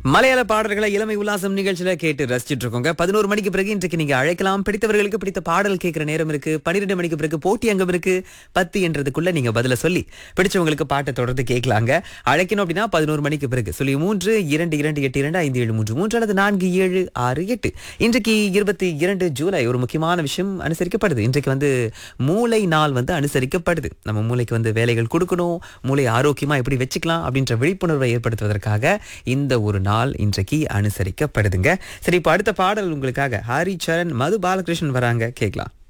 மலையாள பாடல்களை இளமை உல்லாசம் நிகழ்ச்சியில கேட்டு ரசிச்சிட்டு இருக்கோங்க பதினோரு மணிக்கு பிறகு இன்றைக்கு நீங்க அழைக்கலாம் பிடித்தவர்களுக்கு பிடித்த பாடல் கேட்கிற நேரம் இருக்கு பன்னிரெண்டு மணிக்கு பிறகு போட்டி அங்கம் இருக்கு பத்து என்றதுக்குள்ள நீங்க பதில சொல்லி பிடிச்சவங்களுக்கு பாட்டை தொடர்ந்து கேட்கலாங்க அழைக்கணும் அப்படின்னா பதினோரு மணிக்கு பிறகு சொல்லி மூன்று இரண்டு இரண்டு எட்டு இரண்டு ஐந்து ஏழு மூன்று மூன்று அல்லது நான்கு ஏழு ஆறு எட்டு இன்றைக்கு இருபத்தி இரண்டு ஜூலை ஒரு முக்கியமான விஷயம் அனுசரிக்கப்படுது இன்றைக்கு வந்து மூளை நாள் வந்து அனுசரிக்கப்படுது நம்ம மூளைக்கு வந்து வேலைகள் கொடுக்கணும் மூளை ஆரோக்கியமா எப்படி வச்சுக்கலாம் அப்படின்ற விழிப்புணர்வை ஏற்படுத்துவதற்காக இந்த ஒரு நாள் இன்றைக்கு அனுசரிக்கப்படுதுங்க சரி இப்போ அடுத்த பாடல் உங்களுக்காக ஹரி சரண் மது பாலகிருஷ்ணன் வராங்க கேட்கலாம்